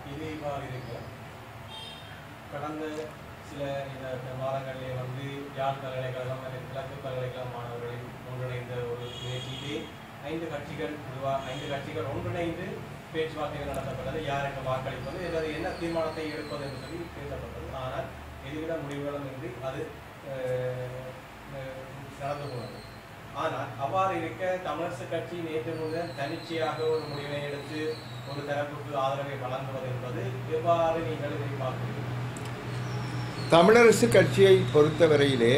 இது இவ்வாறு இருக்கு கடந்த சில இந்த மாதங்களிலே வந்து யாழ் பல்கலைக்கழகம் மற்றும் கிழக்கு பல்கலைக்கழக மாணவர்களின் ஒன்றிணைந்த ஒரு முயற்சியிலே ஐந்து கட்சிகள் உருவா ஐந்து கட்சிகள் ஒன்றிணைந்து பேச்சுவார்த்தைகள் நடத்தப்பட்டது யார் என்று வாக்களிப்பது அல்லது என்ன தீர்மானத்தை எடுப்பது என்று சொல்லி பேசப்பட்டது ஆனால் எதுவித முடிவுகளும் இன்றி அது அஹ், அஹ், நடந்து போனது ஆனால் அவ்வாறு இருக்க தமிழரசு கட்சி நேற்று முதல் தனிச்சையாக ஒரு முடிவை எடுத்து ஒரு தரப்புக்கு ஆதரவை வழங்குவது என்பது எவ்வாறு நீங்கள் இதை பார்க்கிறீர்கள் தமிழரசு கட்சியை பொறுத்தவரையிலே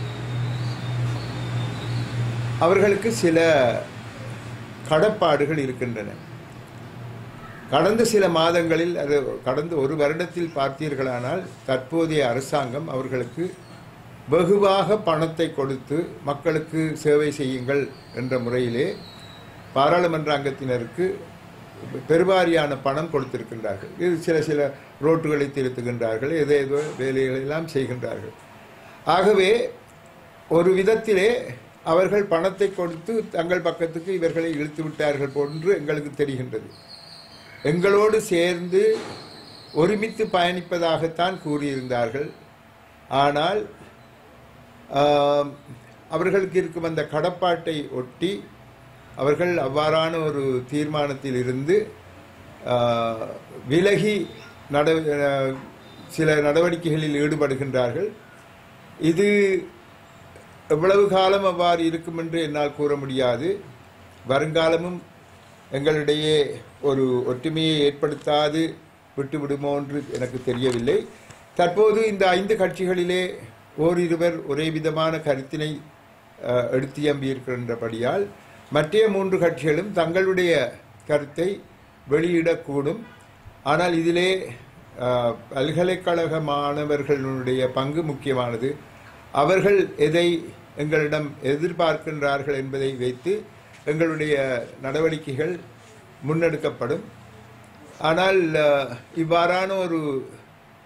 அவர்களுக்கு சில கடப்பாடுகள் இருக்கின்றன கடந்த சில மாதங்களில் அது கடந்த ஒரு வருடத்தில் பார்த்தீர்களானால் தற்போதைய அரசாங்கம் அவர்களுக்கு வெகுவாக பணத்தை கொடுத்து மக்களுக்கு சேவை செய்யுங்கள் என்ற முறையிலே பாராளுமன்ற அங்கத்தினருக்கு பெருவாரியான பணம் கொடுத்திருக்கின்றார்கள் இது சில சில ரோட்டுகளை திருத்துகின்றார்கள் ஏதோ ஏதோ வேலைகளை எல்லாம் செய்கின்றார்கள் ஆகவே ஒரு விதத்திலே அவர்கள் பணத்தை கொடுத்து தங்கள் பக்கத்துக்கு இவர்களை இழுத்து விட்டார்கள் போன்று எங்களுக்கு தெரிகின்றது எங்களோடு சேர்ந்து ஒருமித்து பயணிப்பதாகத்தான் கூறியிருந்தார்கள் ஆனால் ஆம், அவர்களுக்கு இருக்கும் அந்த கடப்பாட்டை ஒட்டி அவர்கள் அவ்வாறான ஒரு தீர்மானத்தில் இருந்து ஆ, விலகி நட ஆ, சில நடவடிக்கைகளில் ஈடுபடுகின்றார்கள் இது எவ்வளவு காலம் அவ்வாறு இருக்கும் என்று என்னால் கூற முடியாது வருங்காலமும் எங்களிடையே ஒரு ஒற்றுமையை ஏற்படுத்தாது விட்டுவிடுமோ என்று எனக்கு தெரியவில்லை தற்போது இந்த ஐந்து கட்சிகளிலே ஓரிருவர் ஒரே விதமான கருத்தினை அஹ், எடுத்தியம்பியிருக்கின்றபடியால் மற்ற மூன்று கட்சிகளும் தங்களுடைய கருத்தை வெளியிடக்கூடும் ஆனால் இதிலே அஹ், பல்கலைக்கழக மாணவர்களுடைய பங்கு முக்கியமானது அவர்கள் எதை எங்களிடம் எதிர்பார்க்கின்றார்கள் என்பதை வைத்து எங்களுடைய நடவடிக்கைகள் முன்னெடுக்கப்படும் ஆனால் அஹ், இவ்வாறான ஒரு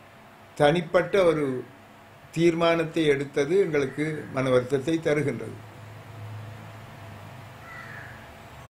தனிப்பட்ட ஒரு தீர்மானத்தை எடுத்தது எங்களுக்கு மன வருத்தத்தை தருகின்றது